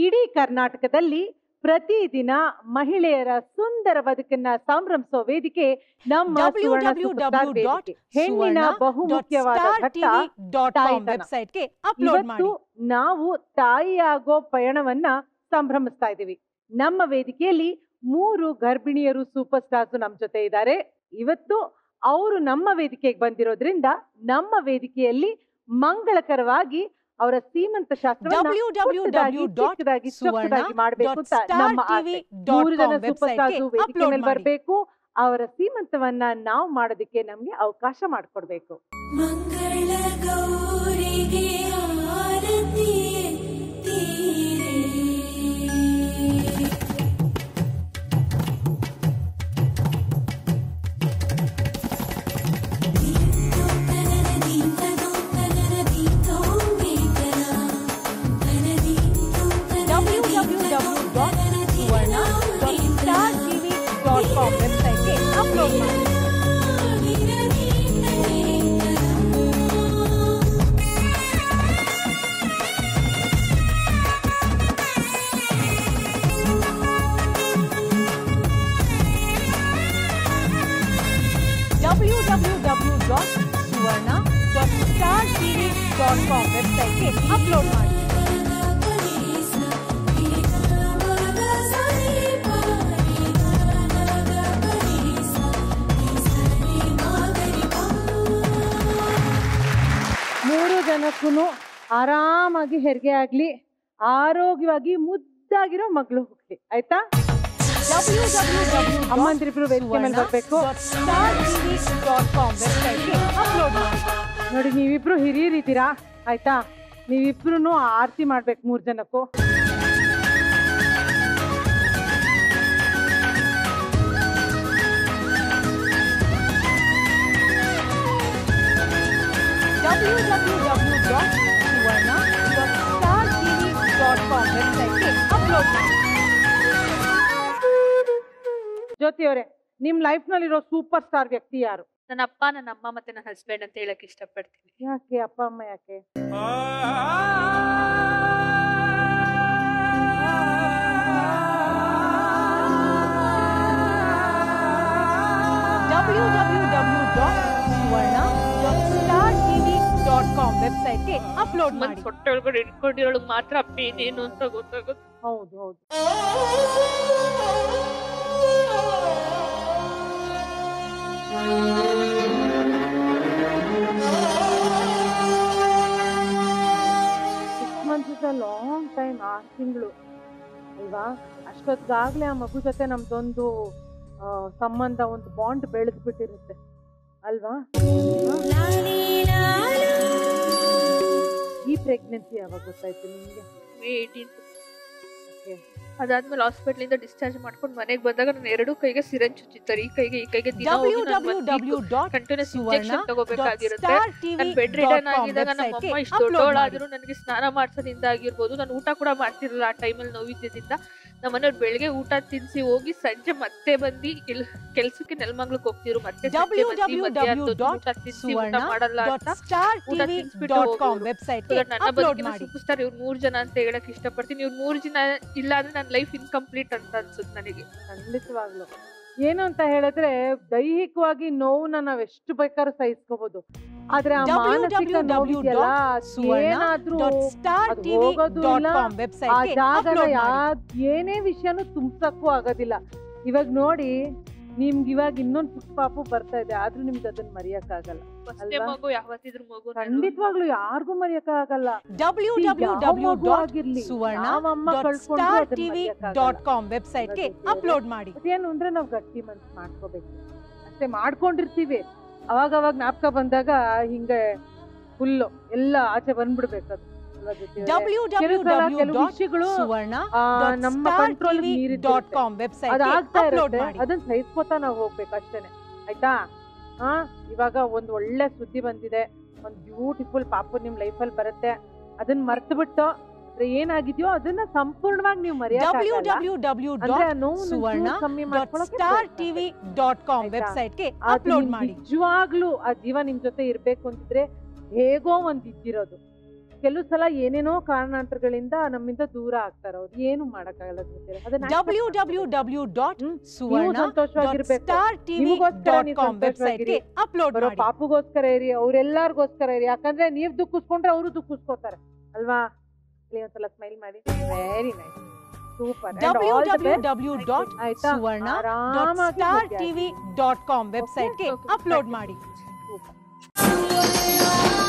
ಇಡೀ ಕರ್ನಾಟಕದಲ್ಲಿ ಪ್ರತಿದಿನ ಮಹಿಳೆಯರ ಸುಂದರ ಬದುಕನ್ನ ಸಂಭ್ರಮಿಸೋ ವೇದಿಕೆ ನಮ್ಮ ಸುವರ್ಣ ಸೂಪರ್ಸ್ಟಾರ್ ವೇದಿಕೆ. ಹೆಣ್ಣಿನ ಬಹುಮುಖ್ಯವಾದ ಘಟ್ಟ ತಾಯ್ತನ. ವೆಬ್ಸೈಟ್ಗೆ ಅಪ್ಲೋಡ್ ಮಾಡಿ ಇವತ್ತು ನಾವು ತಾಯಿಯಾಗೋ ಪಯಣವನ್ನ ಸಂಭ್ರಮಿಸ್ತಾ ಇದ್ದೀವಿ ನಮ್ಮ ವೇದಿಕೆಯಲ್ಲಿ ಮೂರು ಗರ್ಭಿಣಿಯರು ಸೂಪರ್ ಸ್ಟಾರ್ಸ್ ನಮ್ ಜೊತೆ ಇದ್ದಾರೆ ಇವತ್ತು ಅವರು ನಮ್ಮ ವೇದಿಕೆಗೆ ಬಂದಿರೋದ್ರಿಂದ ನಮ್ಮ ವೇದಿಕೆಯಲ್ಲಿ ಮಂಗಳಕರವಾಗಿ ಅವರ ಸೀಮಂತ ಶಾಸ್ತ್ರವನ್ನ ಪುಟ್ಟದಾಗಿ, ಚಿಕ್ಕದಾಗಿ, ಚೊಕ್ಕದಾಗಿ ಮಾಡ್ಬೇಕು ಅಂತ ನಮ್ಮ ಆಸೆ. ಮೂರು ಜನ ಸೂಪರ್ ಸ್ಟಾರ್ಸ್ ವೇದಿಕೆ ಮೇಲೆ ಬರಬೇಕು ಅವರ ಸೀಮಂತವನ್ನ ನಾವು ಮಾಡೋದಕ್ಕೆ ನಮ್ಗೆ ಅವಕಾಶ ಮಾಡಿಕೊಡ್ಬೇಕು ಮಂಗಳ ಗೌರಿಗೆ ಆರತಿ ತೀರೆ www.suvarna.startv.com ವೆಬ್ಸೈಟ್ಗೆ ಅಪ್ಲೋಡ್ ಮಾಡಿ www.suvarna.startv.com ವೆಬ್ಸೈಟ್ಗೆ ಅಪ್ಲೋಡ್ ಮಾಡಿ ಮೂರು ಜನಕ್ಕೂ ಆರಾಮಾಗಿ ಹೆರಿಗೆ ಆಗ್ಲಿ ಆರೋಗ್ಯವಾಗಿ ಮುದ್ದಾಗಿರೋ ಮಗಳು ಹುಟ್ಲಿ ಆಯ್ತಾ ಅಮ್ಮಂದಿರಿಬ್ರು ವೇದಿಕೆ ಮೇಲೆ ಬರ್ಬೇಕು www.startv.com ವೆಬ್ಸೈಟ್ಗೆ ಅಪ್ಲೋಡ್ ಮಾಡಿ ನೋಡಿ ನೀವಿಬ್ರು ಹಿರಿಯರಿದ್ದೀರಾ ಆಯ್ತಾ ನೀವಿಬ್ರು ಆರತಿ ಮಾಡ್ಬೇಕು ಮೂರ್ ಜನಕ್ಕೂ www.suvarna.startv.com ವೆಬ್ಸೈಟ್ಗೆ ಅಪ್ಲೋಡ್ ಮಾಡಿ ಜ್ಯೋತಿ ಅವರೇ ನಿಮ್ ಲೈಫ್ ನಲ್ಲಿರೋ ಸೂಪರ್ ಸ್ಟಾರ್ ವ್ಯಕ್ತಿ ಯಾರು ನನ್ನ ಅಪ್ಪ ನನ್ನ ಅಮ್ಮ ಮತ್ತೆ ನನ್ನ ಹಸ್ಬೆಂಡ್ ಅಂತ ಹೇಳಕ್ ಇಷ್ಟಪಡ್ತೀನಿ ಯಾಕೆ ಅಪ್ಪ ಅಮ್ಮ ಯಾಕೆ www.suvarna.startv.com ವೆಬ್ಸೈಟ್ಗೆ ಅಪ್ಲೋಡ್ ಮನ್ ಮಾಡಿ ಹೊಟ್ಟೆ ಒಳಗಡೆ ಇಟ್ಕೊಂಡಿರೋಳಗ್ ಮಾತ್ರ ಪೇನ್ ಏನು ಅಂತ ಗೊತ್ತಾಗುತ್ತೆ ಹೌದು ಹೌದು six months is a long time ಆರು ತಿಂಗಳು ಅಲ್ವಾ ಅಷ್ಟೊತ್ತಿಗಾಗ್ಲೇ ಆ ಮಗು ಜೊತೆ ನಮ್ದೊಂದು ಆ, ಸಂಬಂಧ ಒಂದು ಬಾಂಡ್ ಬೆಳೆದ್ಬಿಟ್ಟಿರುತ್ತೆ ಅಲ್ವಾ ಈ ಪ್ರೆಗ್ನೆನ್ಸಿ ಯಾವಾಗ ಗೊತ್ತಾಯ್ತು ನಿಮ್ಗೆ ಮೇ ಏಯ್ಟೀನ್ತ್ Okay. ಅದಾದ್ಮೇಲೆ ಹಾಸ್ಪಿಟಲ್ ಇಂದ ಡಿಸ್ಚಾರ್ಜ್ ಮಾಡ್ಕೊಂಡು ಮನೆಗೆ ಬಂದಾಗ ನಾನು ಎರಡು ಕೈಗೆ ಸಿರಂಜ್ ಚುಚ್ಚಿರ್ತಾರೆ ಈ ಕೈಗೆ ಈ ಕೈಗೆ ದಿನ ಕಂಟಿನ್ಯೂಸ್ ಇಂಜೆಕ್ಷನ್ ತಗೋಬೇಕಾಗಿರುತ್ತೆ ನಾನು ಬೆಡ್ ರಿಟರ್ನ್ ಆಗಿದಾಗ ನಮ್ಮ ಅಮ್ಮ ಇಷ್ಟು ದೊಡ್ಡವಳಾದ್ರೂ ನನಗೆ ಸ್ನಾನ ಮಾಡ್ಸೋದ್ರಿಂದ ಆಗಿರ್ಬೋದು ನಾನು ಊಟ ಕೂಡ ಮಾಡ್ತಿರಲಿಲ್ಲ ಆ ಟೈಮಲ್ಲಿ ನೋವಿದ್ದರಿಂದ ನಮ್ಮ ಮನೆಯವ್ರು ಬೆಳಗ್ಗೆ ಊಟ ತಿನ್ಸಿ ಹೋಗಿ ಸಂಜೆ ಮತ್ತೆ ಬಂದು ಕೆಲ್ ಕೆಲ್ಸಕ್ಕೆ ನೆಲಮಂಗ್ಲಕ್ಕೆ ಹೋಗ್ತಿದ್ರು ಮತ್ತೆ ಸಂಜೆ ಬಂದು ಮಧ್ಯಾಹ್ನದ ಹೊತ್ತು ಊಟ ತಿನ್ಸಿ ಊಟ ಮಾಡಲ್ಲ ಅಂತ ಊಟ ತಿನ್ಸ್ಬಿಟ್ಟು ಹೋಗೋರು. ವೆಬ್ಸೈಟ್ಗೆ So that ನನ್ನ ಅಪ್ಲೋಡ್ ಬದುಕಿನ ಮಾಡಿ ಸೂಪರ್ ಸ್ಟಾರ್ ಇವ್ರು ಮೂರ್ ಜನ ಅಂತ ಹೇಳಕ್ ಇಷ್ಟಪಡ್ತೀನಿ ಇವ್ರು ಮೂರ್ ಜನ ಇಲ್ಲ ಅಂದ್ರೆ ನನ್ನ ಲೈಫ್ ಇನ್ಕಂಪ್ಲೀಟ್ ಅಂತ ಅನ್ಸುತ್ತೆ ನನಗೆ ಖಂಡಿತವಾಗ್ಲು ಏನು ಅಂತ ಹೇಳಿದ್ರೆ ದೈಹಿಕವಾಗಿ ನೋವನ್ನ ನಾವ್ ಎಷ್ಟು ಬೇಕಾದ್ರೂ ಸಹಿಸ್ಕೋಬಹುದು ಆದ್ರೆ ಆ ಮಾನಸಿಕ ನೋವಿದೆಯಲ್ಲ ಅದ್ ಏನಾದ್ರೂ ಅದು ಹೋಗೋದು ಇಲ್ಲ ಆ ವೆಬ್ಸೈಟ್ಗೆ ಜಾಗನ ಅಪ್ಲೋಡ್ ಮಾಡಿ ಯಾವ್ ಏನೇ ವಿಷಯನೂ ತುಂಬಸಕ್ಕೂ ಆಗೋದಿಲ್ಲ ಇವಾಗ ನೋಡಿ ನಿಮ್ಗೆ ಇವಾಗ ಇನ್ನೊಂದ್ ಪುಟ್ಟ ಪಾಪು ಬರ್ತಾ ಇದೆ ಆದ್ರೂ ನಿಮ್ಗೆ ಅದನ್ನ ಮರೆಯಕ್ಕಾಗಲ್ಲ ಫಸ್ಟೇ ಅಲ್ವಾ? ಮಗು ಯಾವತ್ತಿದ್ರು ಮಗು ನಾನು. ಖಂಡಿತವಾಗ್ಲೂ ಯಾರಿಗೂ ಮರೆಯಕ್ಕಾಗಲ್ಲ ಆಗಿರ್ಲಿ ಸುವರ್ಣ ನಾವ್ ಅಮ್ಮ ಕಳ್ಕೊಂಡ್ರು ಅದನ್ನ ಮರೆಯಕ್ಕಾಗಲ್ಲ. ಕಾಮ್ ವೆಬ್ಸೈಟ್ಗೆ ಅದಕ್ಕೆ ಅಪ್ಲೋಡ್ ಮಾಡಿ ಏನು ಅಂದ್ರೆ ನಾವ್ ಗಟ್ಟಿ ಮನ್ಸ್ ಮಾಡ್ಕೋಬೇಕು ಅಷ್ಟೇ ಮಾಡ್ಕೊಂಡಿರ್ತೀವಿ ಅವಾಗ ಅವಾಗ ಜ್ಞಾಪಕ ಬಂದಾಗ ಹಿಂಗೆ ಫುಲ್ಲು ಎಲ್ಲ ಆಚೆ ಬಂದ್ಬಿಡ್ಬೇಕು ಅದು ಅಲ್ವಾ ಜೊತೆ? ಕೆಲವು ಸಲ ಕೆಲವು ವಿಷಯಗಳು ಸುವರ್ಣ ಆ, ನಮ್ಮ ಕಂಟ್ರೋಲ್ ಡಾಟ್ ಕಾಮ್ ವೆಬ್ಸೈಟ್ ಅದಾಗ್ತಾ ಅಪ್ಲೋಡ್ ಇರುತ್ತೆ ಮಾಡಿ ಅದನ್ನ ಸಹಿಸ್ಕೋತಾ ನಾವು ಹೋಗ್ಬೇಕು ಅಷ್ಟೇನೆ ಆಯ್ತಾ ಹಾ ಇವಾಗ ಒಂದ್ ಒಳ್ಳೆ ಸುದ್ದಿ ಬಂದಿದೆ ಒಂದ್ ಬ್ಯೂಟಿಫುಲ್ ಪಾಪು ನಿಮ್ ಲೈಫಲ್ಲಿ ಬರುತ್ತೆ ಅದನ್ನ ಮರ್ತು ಬಿಟ್ಟು ಅದ್ರ ಏನಾಗಿದ್ಯೋ ಅದನ್ನ ಸಂಪೂರ್ಣವಾಗಿ ನೀವು ಡಬ್ಲ್ಯೂ ಮರೆಯಕ್ಕಾಗಲ್ಲ ಡಬ್ಲ್ಯೂ ಡಬ್ಲ್ಯೂ ಅಂದ್ರೆ ಡಾಟ್ ಆ ನೋವು ಸುವರ್ಣ ಕಮ್ಮಿ ಡಾಟ್ ಮಾಡ್ಕೊಳಕ್ಕೆ ಸ್ಟಾರ್ ಪ್ರಯತ್ನ ಟಿವಿ ಪಡಿ. ಡಾಟ್ ಕಾಮ್ ಆಯ್ತಾ? ವೆಬ್ಸೈಟ್ಗೆ ಅದು ಅಪ್ಲೋಡ್ ನಿಮ್ ಮಾಡಿ ನಿಜವಾಗ್ಲೂ ಆ ಜೀವ ನಿಮ್ ಜೊತೆ ಇರ್ಬೇಕು ಅಂತಿದ್ರೆ ಹೇಗೋ ಒಂದ್ ಇದ್ದಿರೋದು ಕೆಲವು ಸಲ ಏನೇನೋ ಕಾರಣಾಂತರಗಳಿಂದ ನಮ್ಮಿಂದ ದೂರ ಆಗ್ತಾರೆ ಅವ್ರು ಏನು ಮಾಡಕ್ಕಾಗಲ್ಲ ಜೊತೆ ಅದನ್ನ accept W W W dot hmm. Suvarna ನೀವು ಸಂತೋಷವಾಗಿರ್ಬೇಕು ಸ್ಟಾರ್ ಟಿವಿ ನಿಮಗೋಸ್ಕರ ಡಾಟ್ ನೀವು ಕಾಮ್ ವೆಬ್ಸೈಟ್ಗೆ ಸಂತೋಷವಾಗಿರಿ. ಅಪ್ಲೋಡ್ ಬರೋ ಮಾಡಿ ಪಾಪುಗೋಸ್ಕರ ಇರಿ ಅವ್ರೆಲ್ಲಾರ್ಗೋಸ್ಕರ ಇರಿ ಯಾಕಂದ್ರೆ ನೀವ್ ದುಃಖಿಸ್ಕೊಂಡ್ರೆ ಅವರು ದುಃಖಿಸ್ಕೋತಾರೆ ಅಲ್ವಾ ಇಲ್ಲಿ ಒಂದ್ಸಲ ಸ್ಮೈಲ್ ಮಾಡಿ very nice super W W W dot ಆಯ್ತಾ ಸುವರ್ಣ ಡಾಟ್ ಆರಾಮಾಗಿ ಸ್ಟಾರ್ ಹೋಗಿ ಟಿವಿ ಡಾಟ್ ಕಾಮ್ ವೆಬ್ಸೈಟ್ಗೆ Okay, okay. ಅಪ್ಲೋಡ್ ಮಾಡಿ ಸೂಪರ್ ಸುವರ್ಣ